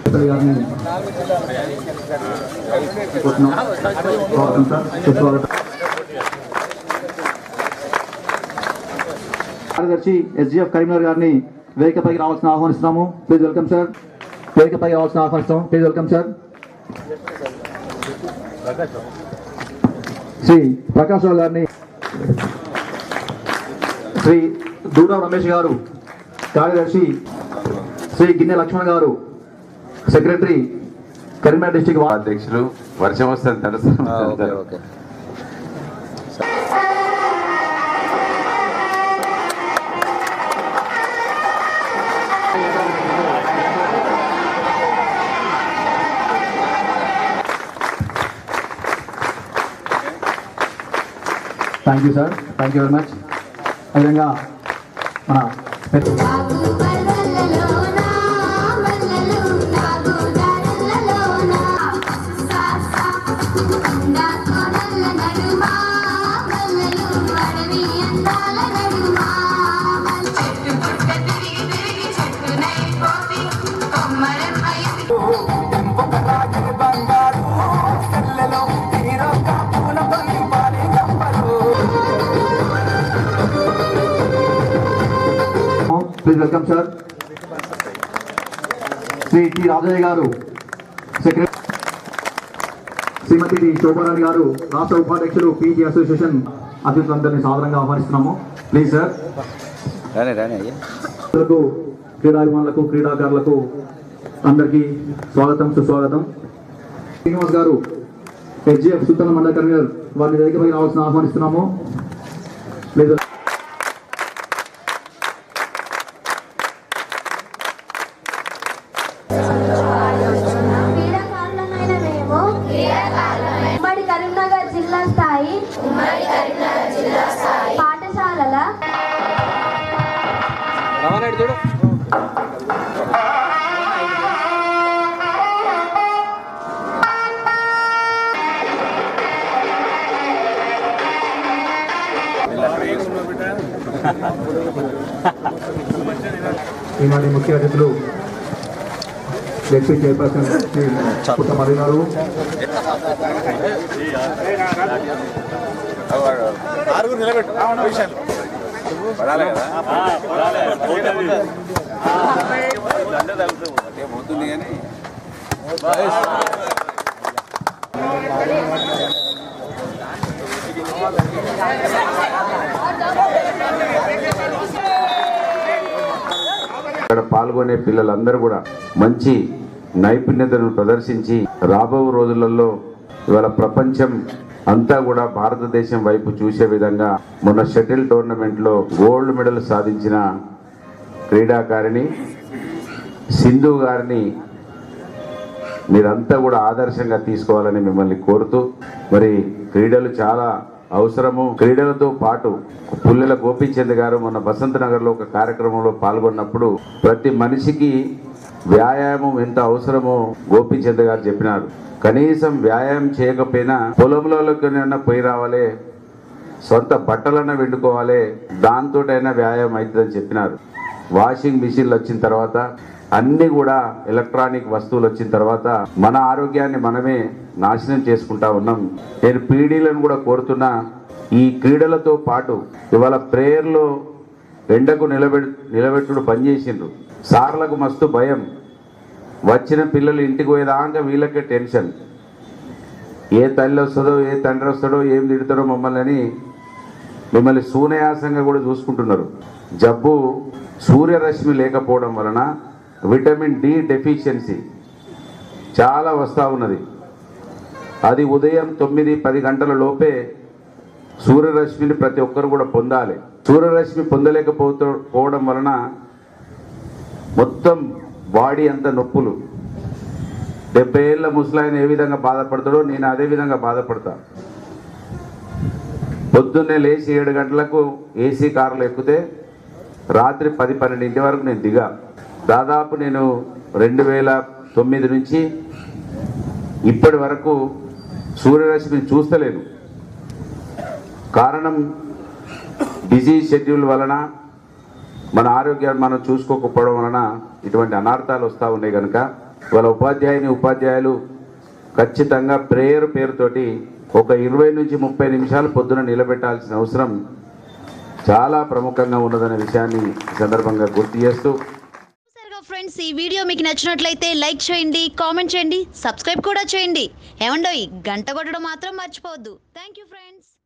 వెంకటపల్లి గారిని కోరుతున్నాం. స్వాగతం సార్ సుస్వాగతం కార్యదర్శి ఎస్జిఎఫ్ కరీంనగర్ గారిని వేదికపైకి రావాల్సిన ఆహ్వానిస్తున్నాము ప్లీజ్ వెల్కమ్ సార్ వేదికపైకి రావాల్సిన ఆహ్వానిస్తాం please welcome sir Shri Prakash Rao గారిని శ్రీ దూరావు రమేష్ గారు కార్యదర్శి శ్రీ గిన్నె లక్ష్మణ్ గారు సెక్రటరీ కరీంనగర్ డిస్టిక్ అధ్యక్షులు వర్షం వస్తుంది తడుస్తుంది okay okay thank you sir thank you very much అదేవిధంగా మన పెద్ద నాగు బల్లలలోన బల్లలు నాగు దారులలోన సాసా నా కొనల నడుమా బల్లలు అడవి అందాల నడుమా చెట్టు పుట్ట తిరిగి తిరిగి చెట్టునై పోతి కొమ్మరం అయ్యి please welcome sir Shri T Rajaiah garu secretary Shrimati T Shobharani గారు రాష్ట్ర ఉపాధ్యక్షులు పీజీ అసోసియేషన్ అతిథులందరినీ సాదరంగా ఆహ్వానిస్తున్నాము ప్లీజ్ సార్ రానే రానే అయ్యా లకు క్రీడాభిమానులకు క్రీడాకారులకు అందరికీ స్వాగతం సుస్వాగతం శ్రీనివాస్ గారు హెచ్జిఎఫ్ సుల్తాన్ మండల కన్వీనర్ వారిని వేదికపై రావాల్సిన ఆహ్వానిస్తున్నాము ప్లీజ్ క్రీడాకారులమైన మేము ఉమ్మడి కరీంనగర్ జిల్లా స్థాయి పాఠశాలల ఈనాటి ముఖ్య అతిథులు జెడ్పీ చైర్పర్సన్ శ్రీ పుట్టమల్లి గారు పడాలి కదా పోతుంది కానీ ఇక్కడ పాల్గొనే పిల్లలందరూ కూడా మంచి నైపుణ్యతను ప్రదర్శించి రాబో రోజులలో ఇవాళ ప్రపంచం అంతా కూడా భారతదేశం వైపు చూసే విధంగా మొన్న షటిల్ టోర్నమెంట్ లో గోల్డ్ మెడల్ సాధించిన క్రీడాకారిణి సింధు గారిని మీరంతా కూడా ఆదర్శంగా తీసుకోవాలని మిమ్మల్ని కోరుతూ మరి క్రీడలు చాలా అవసరము క్రీడలతో పాటు పుల్లెల గోపీచంద్ గారు మొన్న బసంత్ నగర్ లో ఒక కార్యక్రమంలో పాల్గొన్నప్పుడు ప్రతి మనిషికి వ్యాయామం ఎంత అవసరమో గోపీచంద్ గారు చెప్పినారు కనీసం వ్యాయామం చేయకపోయినా పొలంలోకి పోయి రావాలి సొంత బట్టలన్నా వెండుకోవాలి దాంతోటైనా వ్యాయామం అవుతుందని చెప్పినారు వాషింగ్ మిషన్లు వచ్చిన తర్వాత అన్ని కూడా ఎలక్ట్రానిక్ వస్తువులు వచ్చిన తర్వాత మన ఆరోగ్యాన్ని మనమే నాశనం చేసుకుంటా ఉన్నాం నేను పీడీలను కూడా కోరుతున్నా ఈ క్రీడలతో పాటు ఇవాళ ప్రేయర్లో ఎండకు నిలబె నిలబెట్టుడు పనిచేసిండ్రు సార్లకు మస్తు భయం వచ్చిన పిల్లలు ఇంటికి పోయేదాకా వీళ్ళకే టెన్షన్ ఏ తల్లి వస్తుందో ఏ తండ్రి వస్తాడో ఏం తిడతాడో మమ్మల్ని అని మిమ్మల్ని సూనయాసంగా కూడా చూసుకుంటున్నారు జబ్బు సూర్యరశ్మి లేకపోవడం వలన విటమిన్ డి డెఫిషియన్సీ చాలా వస్తూ ఉన్నది అది ఉదయం తొమ్మిది పది గంటల లోపే సూర్యరశ్మిని ప్రతి ఒక్కరు కూడా పొందాలి సూర్యరశ్మి పొందలేకపోతూ పోవడం వలన మొత్తం బాడీ అంతా నొప్పులు డెబ్బై ఏళ్ళ ముసలాయన ఏ విధంగా బాధపడతాడో నేను అదే విధంగా బాధపడతా పొద్దున్నే లేచి ఏడు గంటలకు ఏసీ కారులో ఎక్కితే రాత్రి పది పన్నెండింటి వరకు నేను దిగా దాదాపు నేను రెండు వేల తొమ్మిది నుంచి ఇప్పటి వరకు సూర్యరశ్మిని చూస్తలేను కారణం బిజీ షెడ్యూల్ వలన మన ఆరోగ్యాన్ని మనం చూసుకోకపోవడం వలన ఇటువంటి అనార్థాలు వస్తూ ఉన్నాయి కనుక వాళ్ళ ఉపాధ్యాయుని ఉపాధ్యాయులు ఖచ్చితంగా ప్రేయర్ పేరుతోటి ఒక ఇరవై నుంచి ముప్పై నిమిషాలు పొద్దున నిలబెట్టాల్సిన అవసరం చాలా ప్రముఖంగా ఉన్నదనే విషయాన్ని ఈ సందర్భంగా గుర్తు చేస్తూ చూసారుగా ఫ్రెండ్స్ ఈ వీడియో మీకు నచ్చినట్లయితే లైక్ చేయండి కామెంట్ చేయండి సబ్స్క్రైబ్ కూడా చేయండి ఏమండోయ్ గంట కొట్టడం మాత్రం మర్చిపోవద్దు థ్యాంక్ యూ ఫ్రెండ్స్